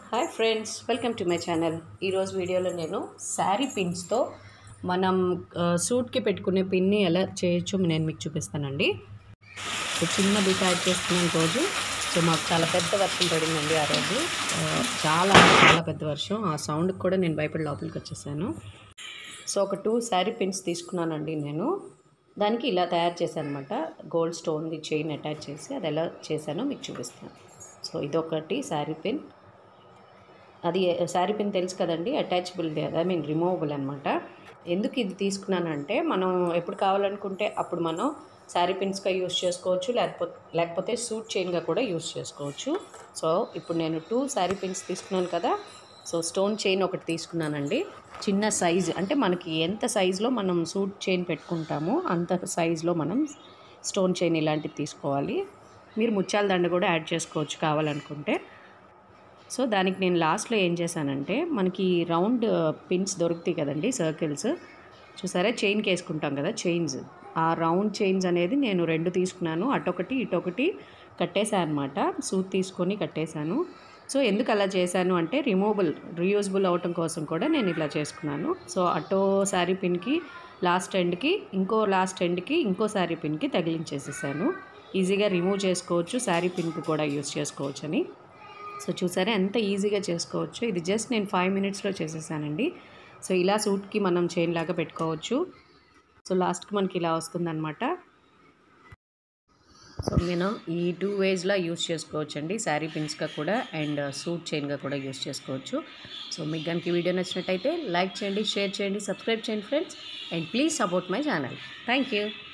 hi friends welcome to my channel ఈరోజు వీడియోలో నేను శారీ పిన్స్తో మనం ఆ, సూట్కి పెట్టుకునే పిన్ని ఎలా చేయొచ్చో నేను మీకు చూపిస్తానండి సో చిన్న బిట్ యాడ్ చేసుకున్నాను రోజు సో మాకు చాలా పెద్ద వర్షం పడిందండి ఆ రోజు ఆ, చాలా చాలా పెద్ద వర్షం ఆ సౌండ్కి కూడా నేను భయపడి లోపలికి వచ్చేసాను సో ఒక టూ శారీ పిన్స్ తీసుకున్నానండి నేను దానికి ఇలా తయారు చేశాను అనమాట గోల్డ్ స్టోన్ది చైన్ అటాచ్ చేసి అది ఎలా చేశానో మీకు చూపిస్తాను సో ఇదొకటి శారీ పిన్ అది శారీ పిన్ తెలుసు కదండి అటాచబుల్ ఐ మీన్ రిమూవబుల్ అనమాట ఎందుకు ఇది తీసుకున్నానంటే మనం ఎప్పుడు కావాలనుకుంటే అప్పుడు మనం శారీ పిన్స్గా యూస్ చేసుకోవచ్చు లేకపోతే లేకపోతే సూట్ చైన్గా కూడా యూస్ చేసుకోవచ్చు సో ఇప్పుడు నేను టూ శారీ పిన్స్ తీసుకున్నాను కదా సో స్టోన్ చైన్ ఒకటి తీసుకున్నానండి చిన్న సైజ్ అంటే మనకి ఎంత సైజులో మనం సూట్ చైన్ పెట్టుకుంటామో అంత సైజులో మనం స్టోన్ చైన్ ఇలాంటివి తీసుకోవాలి మీరు ముత్యాల దండ కూడా యాడ్ చేసుకోవచ్చు కావాలనుకుంటే సో దానికి నేను లాస్ట్లో ఏం చేశానంటే మనకి రౌండ్ పిన్స్ దొరుకుతాయి కదండి సర్కిల్స్ చూసారా చైన్కి వేసుకుంటాం కదా చైన్స్ ఆ రౌండ్ చైన్స్ అనేది నేను రెండు తీసుకున్నాను అటొకటి ఇటొకటి కట్టేశాను అనమాట సూట్ తీసుకొని కట్టేశాను సో ఎందుకు అలా చేశాను అంటే రిమూవబుల్ రీయూజబుల్ అవటం కోసం కూడా నేను ఇలా చేసుకున్నాను సో అటో శారీ పిన్కి లాస్ట్ ఎండ్కి ఇంకో లాస్ట్ ఎండ్కి ఇంకో శారీ పిన్కి తగిలించేసేసాను ఈజీగా రిమూవ్ చేసుకోవచ్చు శారీ పిన్కి కూడా యూస్ చేసుకోవచ్చు అని సో చూసారా ఎంత ఈజీగా చేసుకోవచ్చు ఇది జస్ట్ నేను ఫైవ్ మినిట్స్లో చేసేసానండి సో ఇలా సూట్కి మనం చైన్ లాగా పెట్టుకోవచ్చు సో లాస్ట్కి మనకి ఇలా వస్తుందన్నమాట సో నేను ఈ టూ వేస్లో యూస్ చేసుకోవచ్చు అండి శారీ పిన్స్గా కూడా అండ్ సూట్ చైన్గా కూడా యూస్ చేసుకోవచ్చు సో మీకు కనుక ఈ వీడియో నచ్చినట్టయితే లైక్ చేయండి షేర్ చేయండి సబ్స్క్రైబ్ చేయండి friends and please support my channel thank you